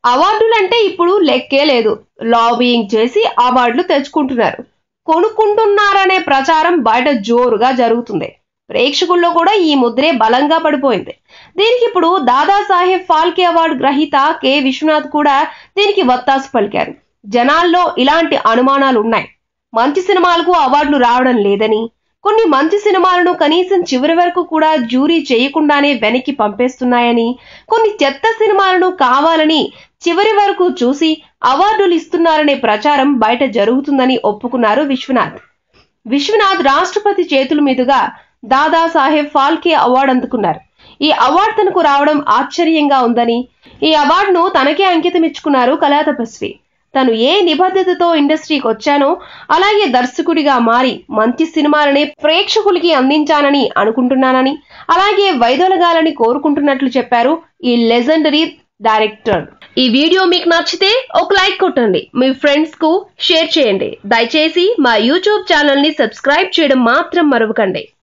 అవార్డులంటే ఇప్పుడు లెక్కే లేదు లాబియింగ్ చేసి అవార్డులు తెచ్చుకుంటున్నారు కొనుక్కుంటున్నారనే ప్రచారం బయట జోరుగా జరుగుతుంది ప్రేక్షకుల్లో కూడా ఈ ముద్రే బలంగా పడిపోయింది దీనికి ఇప్పుడు దాదాసాహెబ్ ఫాల్కే అవార్డు గ్రహీత కె విశ్వనాథ్ కూడా దీనికి వత్తాసు పలికారు జనాల్లో ఇలాంటి అనుమానాలు ఉన్నాయి మంచి సినిమాలకు అవార్డులు రావడం లేదని కొన్ని మంచి సినిమాలను కనీసం చివరి వరకు కూడా జ్యూరీ చేయకుండానే వెనక్కి పంపేస్తున్నాయని కొన్ని చెత్త సినిమాలను కావాలని చివరి వరకు చూసి అవార్డులు ఇస్తున్నారనే ప్రచారం బయట జరుగుతుందని ఒప్పుకున్నారు విశ్వనాథ్ విశ్వనాథ్ రాష్ట్రపతి చేతుల మీదుగా దాదాసాహెబ్ ఫాల్కే అవార్డు అందుకున్నారు ఈ అవార్డు తనకు రావడం ఆశ్చర్యంగా ఉందని ఈ అవార్డును తనకే అంకితం ఇచ్చుకున్నారు కళాతపస్వి తను ఏ నిబద్ధతతో ఇండస్ట్రీకి వచ్చానో అలాగే దర్శకుడిగా మారి మంచి సినిమాలని ప్రేక్షకులకి అందించానని అనుకుంటున్నానని అలాగే వైదొలగాలని కోరుకుంటున్నట్లు చెప్పారు ఈ లెజెండరీ డైరెక్టర్ ఈ వీడియో మీకు నచ్చితే ఒక లైక్ కొట్టండి మీ ఫ్రెండ్స్ కు షేర్ చేయండి దయచేసి మా యూట్యూబ్ ఛానల్ ని సబ్స్క్రైబ్ చేయడం మాత్రం మరవకండి